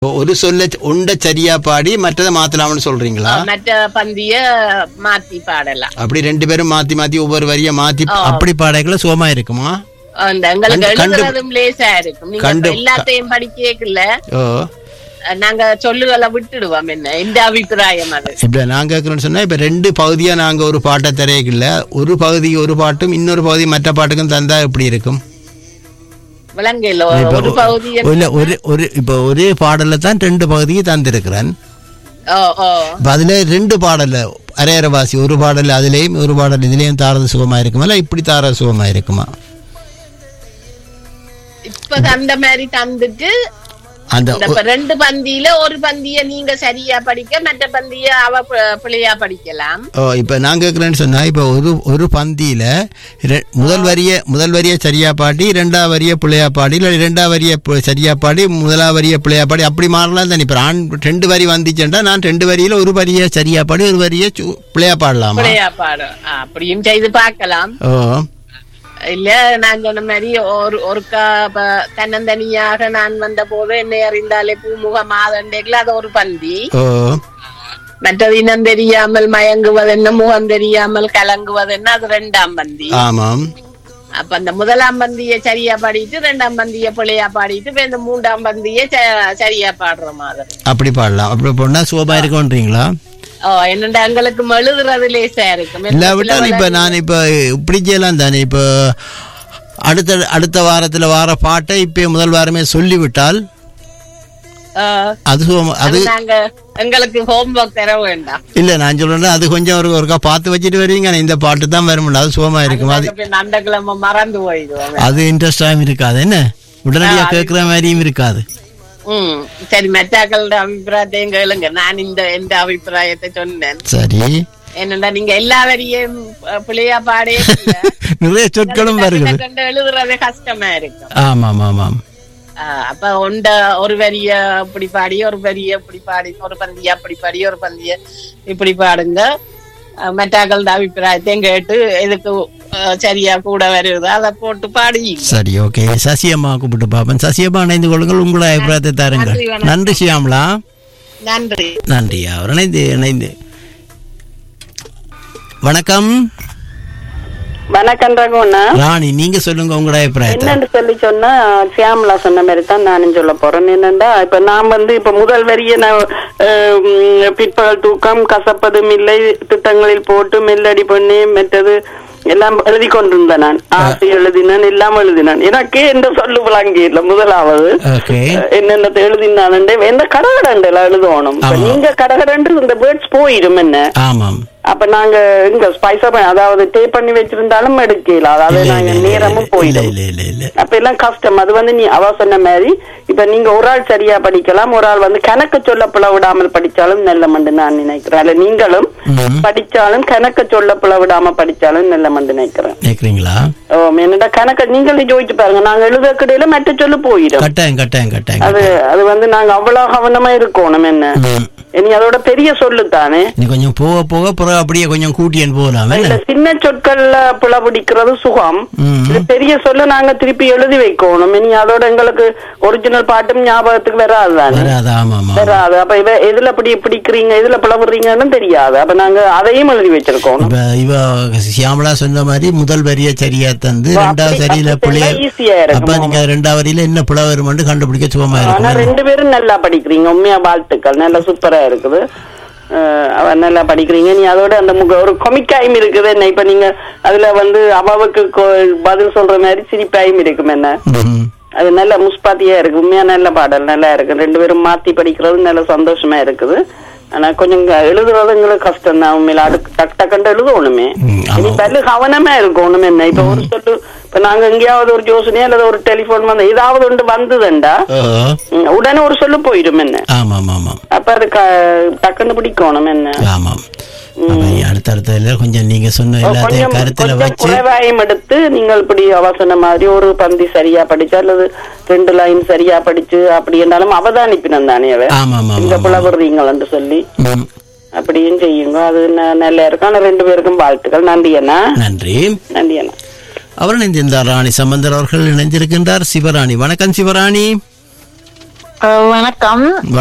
ஒரு சொல்ல உண்ட சரியா பாடி மற்றதை மாத்தலாம்னு சொல்றீங்களா மற்ற பந்திய மாத்தி பாடலாம் அப்படி ரெண்டு பேரும் மாத்தி மாத்தி ஒவ்வொரு வரிய மாத்தி அப்படி பாடக்குள்ள சுகமா இருக்குமா அந்த எங்களுக்கு கண்டு- கண்டு- எழுதுறதும் லேசா இருக்கும் நீங்க கண்டு- இப்ப எல்லாத்தையும் படிக்கல ஓ நாங்க சொல்லுகளை விட்டுடுவோம் என்ன இந்த அபிப்பிராயம் அது இப்ப நான் கேட்கறேன்னு சொன்னா இப்ப ரெண்டு பகுதியா நாங்க ஒரு பாட்டை திரையக்கில்ல ஒரு பகுதி ஒரு பாட்டும் இன்னொரு பகுதி மற்ற பாட்டுக்கும் தந்தா எப்படி இருக்கும் விலங்கையில இப்ப ஒரு பகுதிய இல்ல ஒரு ஒரு இப்ப ஒரே பாடல்ல தான் ரெண்டு பகுதியை தந்திருக்கிறேன் ஓ ஓ இப்ப அதுல ரெண்டு பாடல்ல அரையரவாசி ஒரு பாடல் அதுலயும் ஒரு பாடல் இதுலயும் தாரது சுகமா இருக்குமா இல்ல இப்படி தார சுகமா இருக்குமா இப்ப அந்த மாதிரி தந்துட்டு அந்த இந்த இப்ப ரெண்டு பந்தியில ஒரு பந்திய நீங்க சரியா படிக்க மற்ற பந்திய அவ பி- பிள்ளையா படிக்கலாம் ஓ இப்போ நான் கேட்குறேன்னு சொன்னா இப்போ ஒரு ஒரு பந்தியில ரெ- முதல் வரிய முதல் வரிய சரியா பாடி ரெண்டாவது வரிய பிள்ளையா பாடி இல்லை ரெண்டாவது வரிய பு- சரியா பாடி முதலாவது வரிய பிள்ளையா பாடி அப்படி மாறலாம் தானே இப்போ நான் ரெண்டு வரி வந்துச்சுன்னா நான் ரெண்டு வரியில ஒரு வரிய சரியா பாடி ஒரு வரிய சு- பிள்ளையா பாடலாமா பிள்ளையா பாடும் ஆ, அப்படியும் செய்து பார்க்கலாம் ஓ இல்ல நான் சொன்ன மாதிரி ஒரு ஒருக்கா ப- தன்னந்தனியாக நான் வந்த போது என்னை அறிந்தாலே பூமுக மாதண்டேக்கல அது ஒரு பந்தி ஓ மற்றது இனம் தெரியாமல் மயங்குவதென்ன முகம் தெரியாமல் கலங்குவதென்ன அது ரெண்டாம் பந்தி ஆமாம் அப்ப அந்த முதலாம் பந்திய சரியா பாடிட்டு ரெண்டாம் பந்திய பிள்ளையா பாடிட்டு இப்ப இந்த மூன்றாம் பந்திய ச- சரியா பாடுற மாதிரி அப்படி பாடலாம் அப்படி போனா சுகமா இருக்கும்ன்றீங்களா ஓ என்னண்டா எங்களுக்கு எழுதுறது லேசா இருக்கும் இல்லாவிட்டால் இப்போ நான் இப்போ இப்படி செய்யலாம் தானே இப்போ அடுத்த அடுத்த வாரத்தில் வார பாட்டை இப்போ முதல் வாரமே சொல்லிவிட்டால் ஆ, அது சுகமா அது அது நாங்க எங்களுக்கு ஹோம்ஒர்க் தர வேண்டாம் இல்ல நான் சொல்றேன் அது கொஞ்சம் ஒரு ஒருக்கா பார்த்து வச்சுட்டு வருவீங்க ஆனா இந்த பாட்டு தான் வரும்ல அது சுகமா இருக்கும் அது பின்ன அந்த கிழமை மறந்து போயிடுவோம் அது இன்ட்ரெஸ்டாகவும் இருக்காது என்ன உடனடியா கேட்குற மாதிரியும் இருக்காது ம் சரி மெட்டாக்களோட அபிப்பிராயத்தையும் கேளுங்க நான் இந்த எந்த அபிப்பிராயத்தை சொன்னேன் சரி என்னடா நீங்க எல்லா வரியும் அஹ், பிள்ளையா பாடே இல்ல. நிறைய சொற்களும் வருகிறது கண்டு எழுதுறது கஷ்டமா இருக்கும் ஆமாம் ஆமாம் ஆஹ், அப்ப உண்ட ஒரு வரிய இப்படி பாடி ஒரு வரிய இப்படி பாடி ஒரு பந்திய அப்படி பாடி ஒரு பந்திய இப்படி பாடுங்க அஹ், மெட்டாக்களோட அபிப்பிராயத்தையும் கேட்டு எதுக்கு அஹ், சரியா கூட வருது அதை போட்டு பாடி சரி ஓகே சசியம்மா கூப்பிட்டு பாப்பேன் சசியம்மா இணைந்து கொள்ளுங்கள் உங்களோட அபிப்பிராயத்தை தாருங்கள் நன்றி, வணக்கம். நன்றி சியாமலா நன்றி நன்றி அவர் இணைந்து இணைந்து வணக்கம் வணக்கம் ரகுண்ணா ராணி நீங்க சொல்லுங்க உங்களோட அபிப்பிராயத்தை என்னன்னு சொல்லி சொன்னா சியாமலா சொன்ன மாதிரி தான் நானும் சொல்ல போறேன் என்னண்டா இப்ப நான் வந்து இப்ப முதல் வரிய நான் அஹ், உம், பிற்பகல் தூக்கம் கசப்பதும் இல்லை திட்டங்களில் போட்டு மெல்லடி பண்ணி மற்றது எல்லாம் எழுதி கொண்டிருந்தேன் நான் ஆசை எழுதினேன் எல்லாம் எழுதினேன் எனக்கே எந்த சொல்லு விளங்கி இல்ல முதலாவது ஓகே என்னென்னத்தை எழுதினானே எந்த கடகடண்டெல்லாம் எழுதணும் இப்ப ஆமா. நீங்க கடகடண்டு இந்த வேர்ட்ஸ் போயிடும் என்ன ஆமாம் அப்ப நாங்க இங்க ஸ்பைஸா அதாவது டே பண்ணி வச்சிருந்தாலும் எடுக்கல அதாவது இல்ல, நாங்க இல்ல, இல்ல, நேரமும் இல்ல, போயிடும் இல்ல, இல்ல, இல்ல. அப்ப எல்லாம் கஷ்டம் அது வந்து நீ அவ சொன்ன மாதிரி இப்ப நீங்க ஒரு ஆள் சரியா படிக்கலாம் ஒரு ஆள் வந்து கணக்கு சொல்ல பிளவிடாமல் படிச்சாலும் நல்ல மண்டு நான் நினைக்கிறேன் அல்ல நீங்களும் ம். படிச்சாலும் கணக்க சொல்ல பிளவிடாம படிச்சாலும் நல்ல மண்டு நினைக்கிறேன் நினைக்கிறீங்களா ஓ என்னடா கணக்க நீங்களே ஜோதிச்சு பாருங்க நாங்க எழுத கிடையில மற்ற சொல்லு போயிடும் கட்டாயம் கட்டாயம் கட்டாயம் அது அது வந்து நாங்க அவ்வளவு கவனமா இருக்கணும் என்ன ம். இனி அதோட பெரிய சொல்லு தானே நீ கொஞ்சம் போக போக பிறகு அப்படியே கொஞ்சம் கூட்டியன் போகலாம் இல்ல சின்ன சொற்கள்ல பிளபிடிக்கிறது சுகம் ம். இது பெரிய சொல்ல நாங்க திருப்பி எழுதி வைக்கணும் இனி அதோட எங்களுக்கு ஒரிஜினல் பாட்டும் ஞாபகத்துக்கு வராது தானே வராது ஆமா ஆமா வராது அப்ப இவ எதுல இப்படி பிடிக்கிறீங்க எதுல பிளவுறீங்கன்னு தெரியாது அப்ப நாங்க அதையும் எழுதி வச்சிருக்கோம் இப்ப இவ சியாமலா சொன்ன மாதிரி முதல் வரிய சரியா தந்து அப்படி- ரெண்டாவது சரியில அப்படி பிள்ளைய சொன்னா easy ஆ இருக்கும். அப்ப நீங்க ரெண்டாவது வரியில என்ன பிள்ளை வருமென்று கண்டுபிடிக்க சுகமா ஆனா இருக்கும் ரெண்டு பேரும் நல்லா படிக்கிறீங்க உண்மையா வாழ்த்துக்கள் நல்லா சூப்பரா இருக்குது அஹ் அவ நல்லா படிக்கிறீங்க நீ அதோட அந்த முக ஒரு கொமிக்காயும் இருக்குது என்ன இப்ப நீங்க அதுல வந்து அவாவுக்கு கொ- பதில் சொல்ற மாதிரி சிரிப்பாயும் இருக்கும் என்ன ம். அது நல்ல முஸ்பாத்தியா இருக்கு உண்மையா நல்ல பாடல் நல்லா இருக்கு ரெண்டு பேரும் மாத்தி படிக்கிறது நல்ல சந்தோஷமா இருக்குது ஆனா கொஞ்சம் இங்க எழுதுறது எங்களுக்கு கஷ்டம் தான் உண்மையில அடுக்கு டக் டக்குன்னு எழுதணுமே ம், ஆமா. இனி பல்லு கவனமா இருக்கணும் என்ன இப்ப ஒரு சொல்லு இப்ப நாங்க எங்கேயாவது ஒரு யோசனையா அல்லது ஒரு டெலிபோன் வந்து ஏதாவது ஒன்று வந்ததுண்டா ஓ ம், உடனே ஒரு சொல்லு போயிடும் என்ன ஆமாம் ஆமாம் அப்ப அது க- டக்குன்னு பிடிக்கணும் என்ன ஆமாம் அப்ப நீ அடுத்தடுத்ததுல கொஞ்சம் நீங்க சொன்ன எல்லாத்தையும் கொஞ்சம் கருத்துல கொஞ்சம் வச்சு குறைவாயம் எடுத்து நீங்கள் இப்படி அவசன மாதிரி ஒரு பந்தி சரியா படிச்சு அல்லது ரெண்டு லைன் சரியா படிச்சு அப்படி என்றாலும் அவதானிப்பினம் தானே அவ ஆமா ஆமா இந்த ஆமா புலவர்றீங்கன்னு சொல்லி ம். அப்படியும் செய்யுங்க அது ந- நல்லா இருக்கும் ஆனா ரெண்டு பேருக்கும் வாழ்த்துக்கள் நன்றி அண்ணா நன்றி நன்றி அண்ணா அவர் இணைந்திருந்தார் ராணி சம்பந்தர் அவர்கள் இணைந்திருக்கின்றார் சிவராணி வணக்கம் சிவராணி வணக்கம்